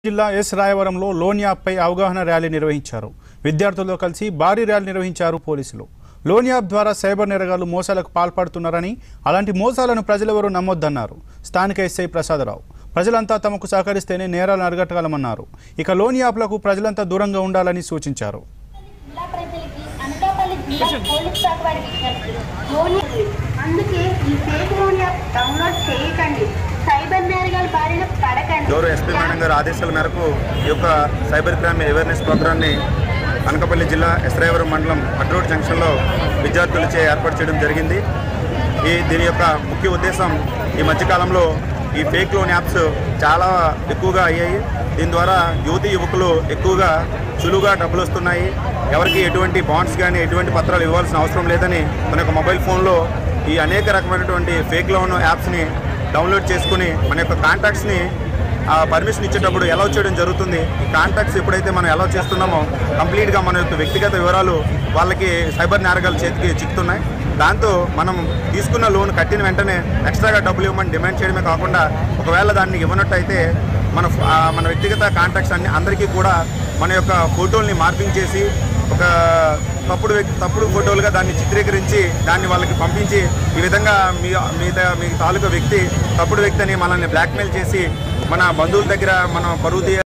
జిల్లా yes రాయవరంలో loan యాప్పై అవగాహన rally నిర్వహించారు విద్యార్థులతో కలిసి భారీ ర్యాలీ నిర్వహించారు పోలీసులు లోన్ యాప్ ద్వారా సైబర్ నేరగాళ్లు మోసాలకు పాల్పడుతున్నారని అలాంటి మోసాలను ప్రజలెవరూ నమ్మొద్దన్నారు స్థానిక ఎస్ఐ ప్రసాదరావు ప్రజలంతా తమకు సహకరిస్తేనే నేరాలను అరగట్టగలమన్నారు ఇక లోన్ యాప్లకు ప్రజలంతా దూరంగా ఉండాలని సూచించారు జిల్లా ప్రజలకి అనకాపల్లి జిల్లా పోలీస్ శాఖ వారికి విజ్ఞప్తి. లోన్ అందుకే ఈ ఫేక్ లోన్ యాప్ డౌన్లోడ్ చేయకండి సైబర్ నేరగాల బారిన పడకండి గౌరవ ఎస్పీ మేడం గారి ఆదేశాల మేరకు ఈ యొక్క సైబర్ క్రైమ్ అవేర్నెస్ ప్రోగ్రామ్ని అనకాపల్లి జిల్లా ఎస్రాయవరం మండలం అడ్రోడ్ జంక్షన్లో విద్యార్థులచే ఏర్పాటు చేయడం జరిగింది ఈ దీని యొక్క ముఖ్య ఉద్దేశం ఈ మధ్యకాలంలో ఈ ఫేక్ లోన్ యాప్స్ చాలా ఎక్కువగా అయ్యాయి దీని ద్వారా యువతి యువకులు ఎక్కువగా సులువుగా డబ్బులు వస్తున్నాయి ఎవరికి ఎటువంటి బాండ్స్ కానీ ఎటువంటి పత్రాలు ఇవ్వాల్సిన అవసరం లేదని మన యొక్క మొబైల్ ఫోన్లో ఈ అనేక రకమైనటువంటి ఫేక్ లోన్ యాప్స్ని డౌన్లోడ్ చేసుకుని మన యొక్క కాంటాక్ట్స్ని ఆ పర్మిషన్ ఇచ్చేటప్పుడు ఎలా చేయడం జరుగుతుంది ఈ కాంటాక్ట్స్ ఎప్పుడైతే మనం ఎలా చేస్తున్నామో కంప్లీట్గా మన యొక్క వ్యక్తిగత వివరాలు వాళ్ళకి సైబర్ నేరగాల చేతికి చిక్కుతున్నాయి దాంతో మనం తీసుకున్న లోన్ కట్టిన వెంటనే ఎక్స్ట్రాగా డబ్బులు ఇవ్వమని డిమాండ్ చేయడమే కాకుండా ఒకవేళ దాన్ని ఇవ్వనట్టయితే మన ఫ్- ఆ మన వ్యక్తిగత కాంటాక్ట్స్ అన్ని అందరికీ కూడా మన యొక్క ఫోటోల్ని మార్పింగ్ చేసి ఒక తప్పుడు వ్యక్తి తప్పుడు ఫోటోలుగా దాన్ని చిత్రీకరించి దాన్ని వాళ్ళకి పంపించి ఈ విధంగా మీ మీ ద- మీ తాలూకా వ్యక్తి తప్పుడు వ్యక్తి అని మనల్ని బ్లాక్మెయిల్ చేసి మన బంధువుల దగ్గర మన పరువు తీయ